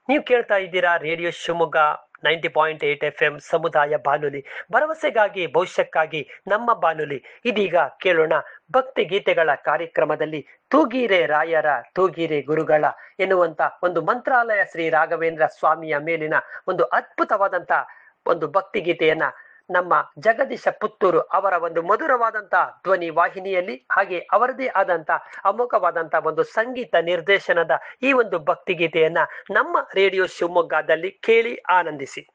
ನೀವು ಕೇಳ್ತಾ ಇದ್ದೀರಾ radio Shivamogga ninety point eight F M ಸಮುದಾಯ ಬಾನುಲಿ ಭರವಸೆಗಾಗಿ ಭವಿಷ್ಯಕ್ಕಾಗಿ ನಮ್ಮ ಬಾನುಲಿ ಇದೀಗ ಕೇಳೋಣ ಭಕ್ತಿ ಗೀತೆಗಳ ಕಾರ್ಯಕ್ರಮದಲ್ಲಿ ತೂಗೀರೆ ರಾಯರ ತೂಗೀರೆ ಗುರುಗಳ ಎನ್ನುವಂತ ಒಂದು ಮಂತ್ರಾಲಯ ಶ್ರೀ ರಾಘವೇಂದ್ರ ಸ್ವಾಮಿಯ ಮೇಲಿನ ಒಂದು ಅದ್ಭುತವಾದಂತ ಒಂದು ಭಕ್ತಿ ಗೀತೆಯನ್ನ ನಮ್ಮ ಜಗದೀಶ ಪುತ್ತೂರು ಅವರ ಒಂದು ಮಧುರವಾದಂತ ಧ್ವನಿ ವಾಹಿನಿಯಲ್ಲಿ ಹಾಗೆ ಅವರದೇ ಆದಂತ ಅಮೋಘವಾದಂತ ಒಂದು ಸಂಗೀತ ನಿರ್ದೇಶನದ ಈ ಒಂದು ಭಕ್ತಿ ಗೀತೆಯನ್ನ ನಮ್ಮ ರೇಡಿಯೋ ಶಿವಮೊಗ್ಗದಲ್ಲಿ ಕೇಳಿ ಆನಂದಿಸಿ